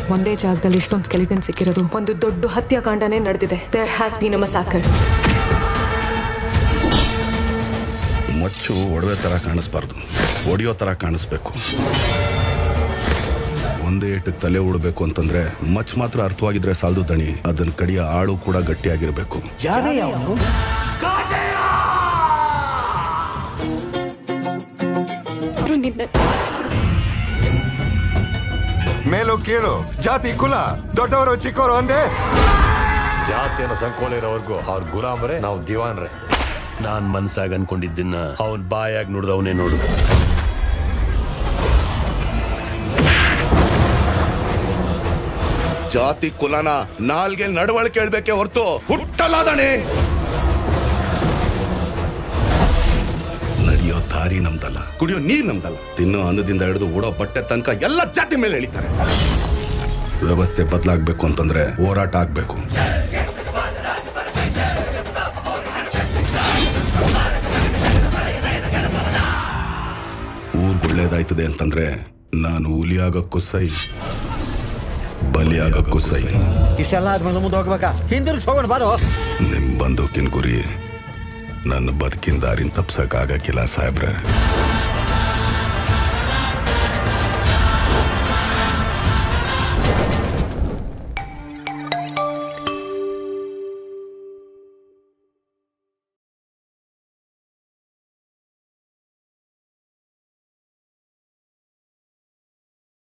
ಒಂದೇ ಜಾಗದಲ್ಲಿ ಇಷ್ಟೊಂದು ಸ್ಕೆಲಿಟನ್ ಸಿಕ್ಕಿರೋದು ಒಂದು ದೊಡ್ಡ ಹತ್ಯಾಕಾಂಡನೇ ನಡೆದಿದೆ there has been a massacre ಮಚ್ಚು ಒಡವೆ ಥರ ಕಾಣಿಸ್ಬಾರ್ದು ಒಡೆಯೋ ಥರ ಕಾಣಿಸ್ಬೇಕು ಒಂದೇ ಏಟಕ್ಕೆ ತಲೆ ಉಡಬೇಕು ಅಂತಂದ್ರೆ ಮಚ್ ಮಾತ್ರ ಅರ್ಥವಾಗಿದ್ರೆ ಸಾಲದು ದಣಿ ಅದನ್ನ ಕಡಿಯ ಆಳು ಕೂಡ ಗಟ್ಟಿಯಾಗಿರ್ಬೇಕು ಯಾರೇ ಅವನು ಮೇಲು ಕೀಳು ಜಾತಿ ಕುಲ ದೊಡ್ಡವರು ಚಿಕ್ಕವರು ಒಂದೇ ಜಾತಿಯನ್ನು ಸಂಕೋಲೆ ಇರೋವರೆಗೂ ಅವ್ರ ಗುಲಾಮ್ರೆ ನಾವು ದಿವಾನ್ರೆ ನಾನ್ ಮನ್ಸಾಗ ಅನ್ಕೊಂಡಿದ್ದನ್ನ ಅವನ್ ಬಾಯಾಗಿ ನೋಡ್ದವನೇ ನೋಡು ಜಾತಿ ಕುಲನ ನಾಲ್ಗೆ ನಡವಳಿಕೆ ಹೇಳ್ಬೇಕೆ ಹೊರತು ಹುಟ್ಟಲ್ಲ ದಣಿ ನಡೆಯೋ ದಾರಿ ನಮ್ದಲ್ಲ ಕುಡಿಯೋ ನೀರ್ ನಮ್ದಲ್ಲ ತಿನ್ನೋ ಅನ್ನದಿಂದ ಹಿಡಿದು ಓಡೋ ಬಟ್ಟೆ ತನಕ ಎಲ್ಲ ಜಾತಿ ಮೇಲೆ ಎಳಿತಾರೆ ವ್ಯವಸ್ಥೆ ಬದಲಾಗಬೇಕು ಅಂತಂದ್ರೆ ಹೋರಾಟ ಆಗ್ಬೇಕು ಊರ್ಗ್ ಒಳ್ಳೇದಾಯ್ತದೆ ಅಂತಂದ್ರೆ ನಾನು ಹುಲಿಯಾಗಕ್ಕೂ ಸೈ ಬಲಿಯಾಗಕ್ಕೂ ಸೈ ಇಷ್ಟೆಲ್ಲ ಆದ್ಮೇಲೆ ಮುಂದೆ ಹೋಗ್ಬೇಕಾ ಹಿಂದಿರುಗಿ ಹೋಗೋಣ ಬಾರೋ ನಿಮ್ ಬಂದೂಕಿನ ಗುರಿ ನನ್ನ ಬದುಕಿನ ದಾರಿನ ತಪ್ಸಕ್ ಆಗಕ್ಕಿಲ್ಲ ಸಾಹೇಬ್ರೆ